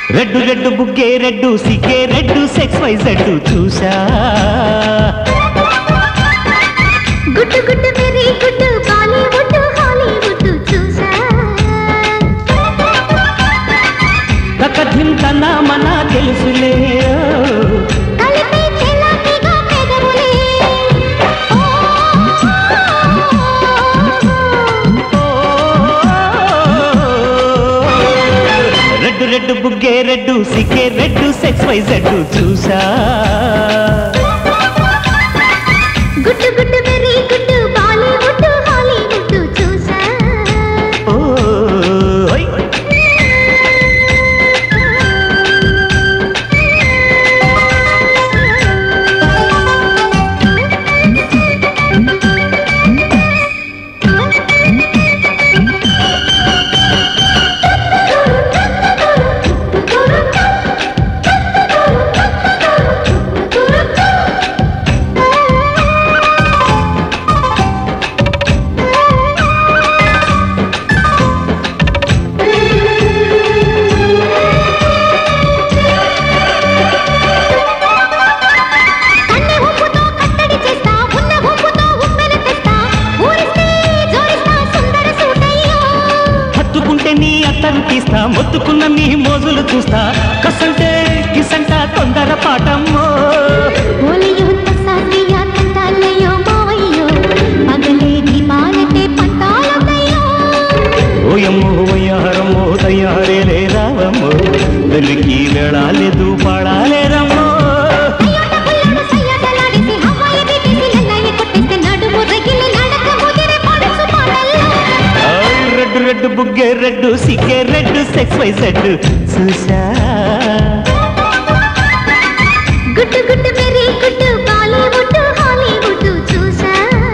Red red బుగ్గే red సిగ్గే red sexy జడ్డు చూసా గుట్టు గుట్టు వెరీ గుట్టు బాలీవుడ్ హాలీవుడ్ చూసా తకధిం తన మన తెలుసులే కలిపి చెలాకిగా పెదవులే ఓ, రెడ్డు రెడ్డు బుగ్గే రెడ్డు సిగ్గే రెడ్డు సెక్స్ వై జడ్డు చూసా గుట్టు గుట్టు వెరీ గుట్టు బాలీవుడ్ హాలీవుడ్ చూసా ఓ ఓయ్. కన్నె ఊపుతో కట్టడి చేస్తా ఉన్న ఊపుతో ఉప్పెన తెస్తా ఊరిస్తే జోడిస్తా సుందర సూటయ్యో హత్తుకుంటే నీ అత్తరు తీస్తా మొత్తుకున్న నీ మోజులు చూస్తా కసంటే కిసంట తొందర పాటమ్మో ఓలయ్యో తసాదియ తంటాలయ్యో మావయ్యో పగలే దీపాలకే పంటాలయ్యో ఓయమ్మో వయ్యారమ్మో తయారే రావమ్మో వెలికి వెళ్ళాలేదు పాడాలేరమ్మో అయ్యోట పుల్లడు సయ్యాటలాడేసి హవాయి తీసి లల్లయ్య కొట్టేస్తే నడుము రగిలి నడక ముదిరి పడుచు పాటల్లో ఆయ్ రెడ్డు రెడ్డు బుగ్గే రెడ్డు సిగ్గే రెడ్డు సెక్స్ వై సెడ్డు చూసా గుట్టు గుట్టు వెరీ గుట్టు బాలీవుడ్ హాలీవుడ్ చూసా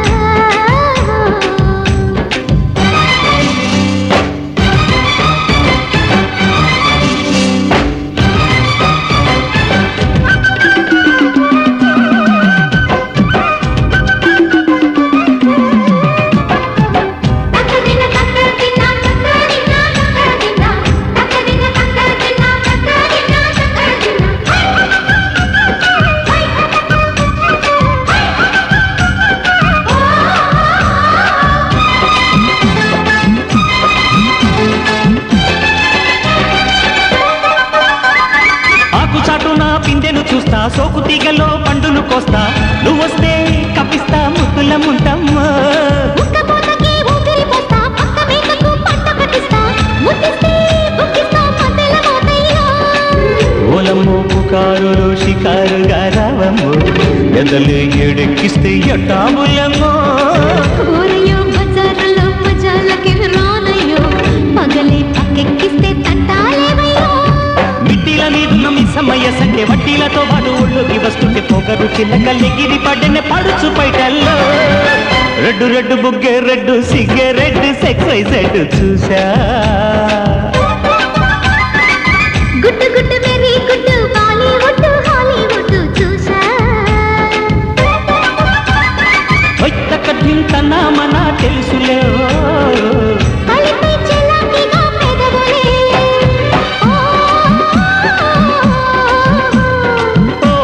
తక్కదిన తక్కదిన తక్కదిన తక్కదిన తక్కదిన తక్కదిన తక్కదిన ఆకు చాటున పిందెను చూస్తా సోకు తీగలో పండును కోస్తా నువ్వొస్తే కప్పిస్తా ముద్దుల ముంటమ్మా ముక్కపోతకి ఊపిరి పోస్తా పక్క మేకకు పంట పట్టిస్తా ముద్దిస్తే బుక్కిస్తా మధ్యల మోతయ్యో ఓలమ్మో పుకారులు షికారుగా రావమ్మో ఎదలు ఎడెక్కిస్తే ఎట్టాములమ్మో ఊరయ్యో బజారులో మజాలకి రానయ్యో పగలే పక్కెక్కిస్తే తంటాలేవయ్యో మిట్టిల మీదున్న మిస్సమ్మయ్య సంటే వడ్డీలతో పాటు ఒళ్ళోకి వస్తుంటే పొగరు చిల్లకల్లెగిరి పడ్డనే పడుచు పైటల్లో రెడ్డు రెడ్డు బుగ్గే రెడ్డు సిగ్గే రెడ్డు సెక్స్ వైజెడ్ చూసా గుట్టు గుట్టు వెరీ గుట్టు బాలీవుడ్ హాలీవుడ్ చూసా తన మన తెలుసులే ఓ. కలిపి చెలాకిగా పెదవులే ఓ, ఓ.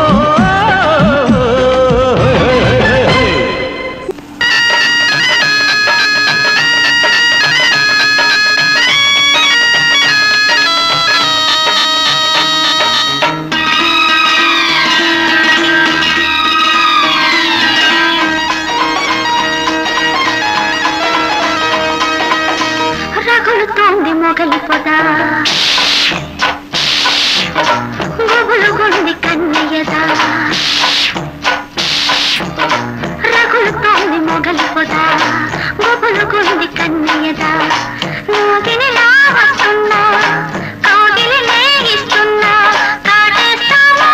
రగులుతోంది మొగలి పొద గుబులు గుండి కన్నయ్యదా రగులుతోంది మొగలి పొద గుబులు గుండి కన్నయ్యదా నోగిని నా వస్తున్నా కౌగిలి లేగిస్తున్నా కాటేస్తావా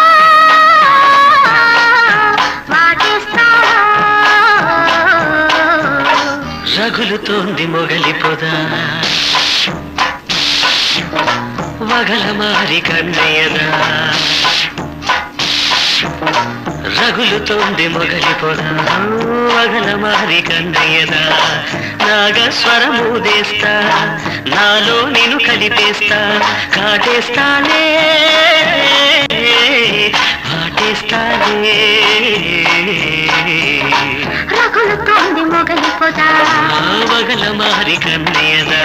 వాటేస్తావా రగులుతోంది మొగలి పొద వగల మారి కన్నయ్యదా రగులుతోంది మొగలి పొద వగల మారి కన్నయ్యదా నాగస్వరమూదేస్తా నాలో నేను కలిపేస్తా కాటేస్తానే పాటేస్తానే రగులుతోంది మొగలి పొద ఆ వగల మారి కన్నయ్యదా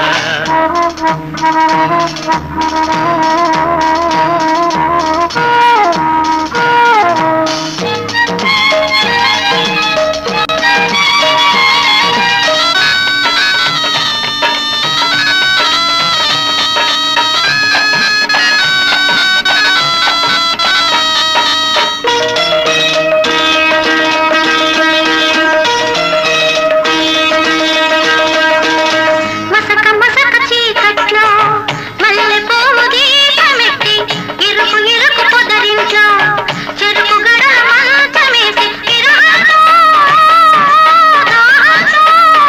మసక మసక చీకట్లో మల్లె పువ్వు దీపమెట్టి ఇరుకు ఇరుకు పొదరింట్లో చెరుకు గడల మంచమేసి ఇరుగాతో, దాహంతో,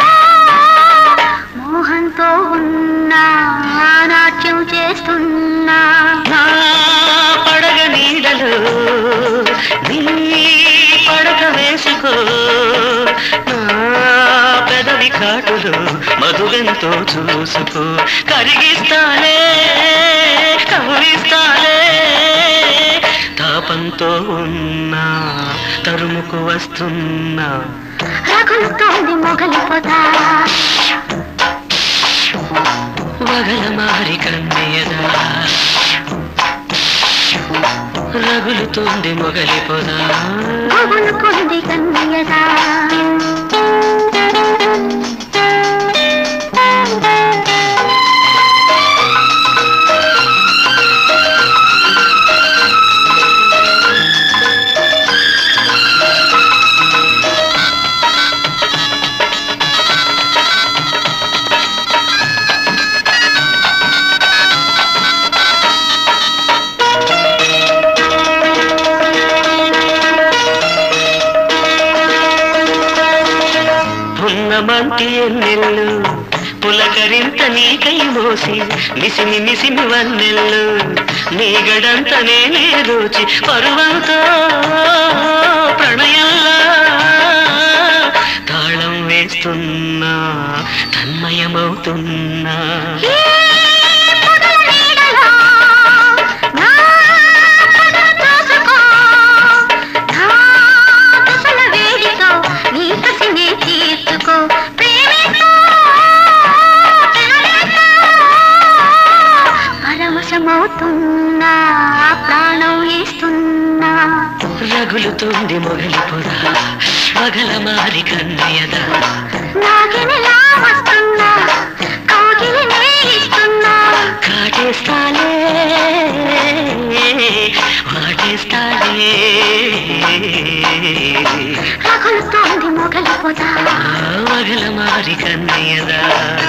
మోహంతో ఉన్నా నాట్యం చేస్తున్నా నా పడగ నీడలో నీ పడక వేసుకో నా పెదవి కాటులో మధుగంతో చూసుకో కరిగిస్తాలే కవ్విస్తాలే తాపంతో ఉన్నా తరుముకు వస్తున్నా రగులుతోంది మొగలి పొద వగల మారి కన్నయ్యదా రగులుతోంది మొగలి పొదా గగులుకుంది కన్నయ్యదా పున్నమంటి ఎన్నెల్లు పులకరింత నీకై మోసి మిసిమి మిసిమి వన్నెల్లు నీ గడంత నేనే దోచి పరువంతో ప్రణయంలా తాళం వేస్తున్నా తన్మయమవుతున్నా పరవశమవుతున్నా ప్రాణం ఇస్తున్నా రగులుతోంది మొగలి పొద మగల మారి కన్నయ్యదా నాగినిలా వస్తున్నా కౌగిలినే ఇస్తున్నా కాటేస్తాలే వాటేస్తాలే రగులుతోంది మొగలి పొద మగల మారి కన్నయ్యదా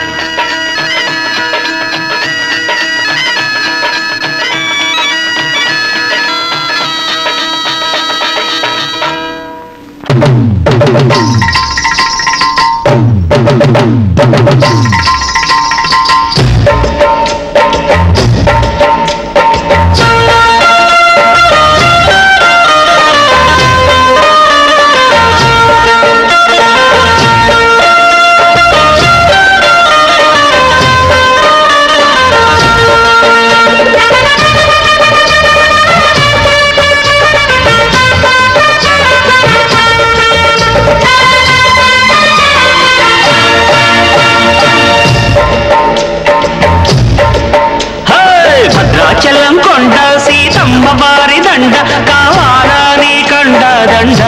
హే! భద్రాచలం కొండ సీతమ్మ వారి దండ కావాలా నీ కండ దండ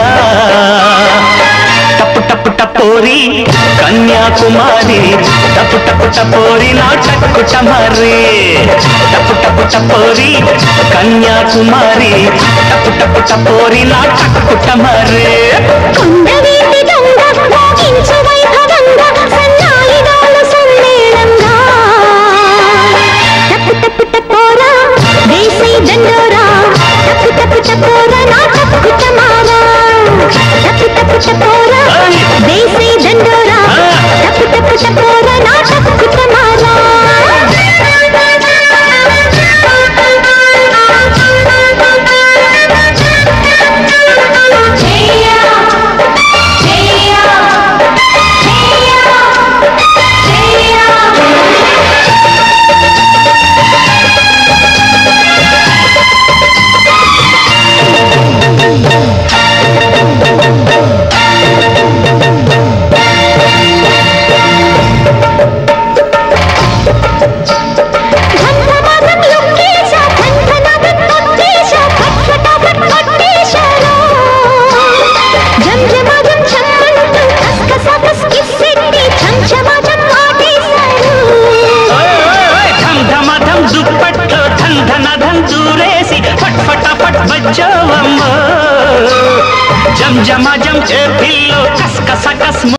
టప్పు టప్పు టపోరి కన్యాకుమారి టప్పు టప్పు టపోరి నా టక్కుట మరి టప్పు టప్పు టపోరి కన్యాకుమారి టప్పు టప్పు టపోరి నా టక్కుట మరి కొండవీటి దొంగ మోగించు వైభవంగా సన్నాయి డోలు సమ్మేళంగా టప్పు టప్పు టపోరా వేసై దండోరా టప్పు టప్పు టపోరా నా టప్పు టమారా టప్పు టప్పు టపోరా వేసై దండోరా టప్పు టప్పు టపోరా నా టప్పు టమారా జం జమ జం ఏ పిల్లో కస్ కస కస్